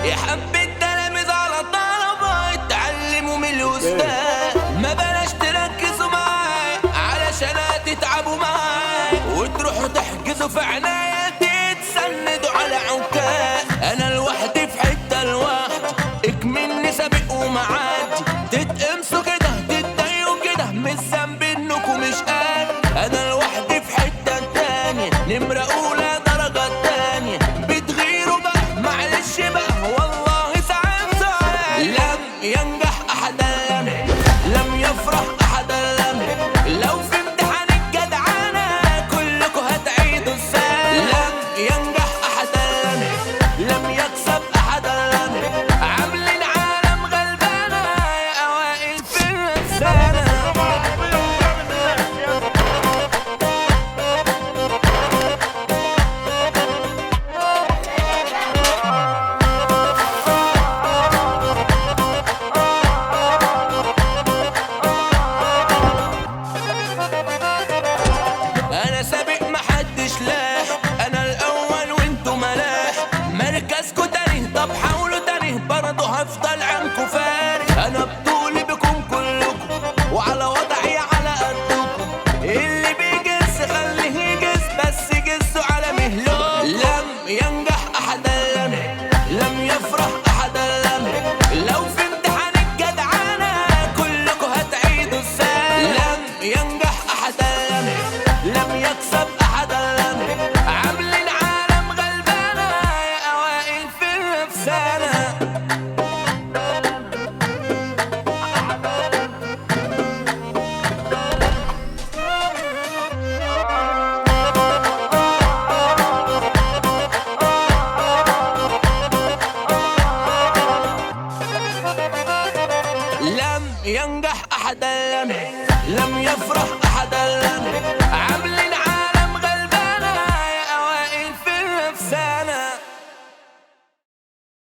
يا حب التلاميذ على طلبة يتعلموا من الأستاذ ما بلاش تركزوا معاي علشان هتتعبوا معاي وتروحوا تحجزوا في عناية تتسندوا على عكاز أنا لوحدي في حتة لوحدي اكملني سابق ومعدي تتقمصوا كده تتضايقوا كده مش ذنب انكم مش قادر انا لوحدي في حتة تانية نمرة أولى درجة تانية بتغيروا بقى معلش بقى والله ساعات ساعات لم ينجح أحدا لم لم يفرح أحدا لم لو في امتحان الجدعنة كلكم هتعيدوا السنة لم ينجح أحدا لم لم يكسب أحدا لم عاملين عالم غلبانة يا أوائل في السنة انا سابق محدش لاح انا الاول وانتوا ملاح مركزكوا تاني طب حاولوا تاني برضه هفضل عنكوا فارق انا بطولي بكم كلكم وعلى وضعي على قدكم اللي بيجس خليه يجس بس جسوا على مهلكم لم ينجح احدا لم لم يفرح احدا لم لو في امتحان الجدعنة كلكم هتعيدوا السنة لم ينجح احدا لم لم يكسب احدا لم عاملين عالم غلبانة يا اوائل في الافسانة لم ينجح احدا لم لم يفرح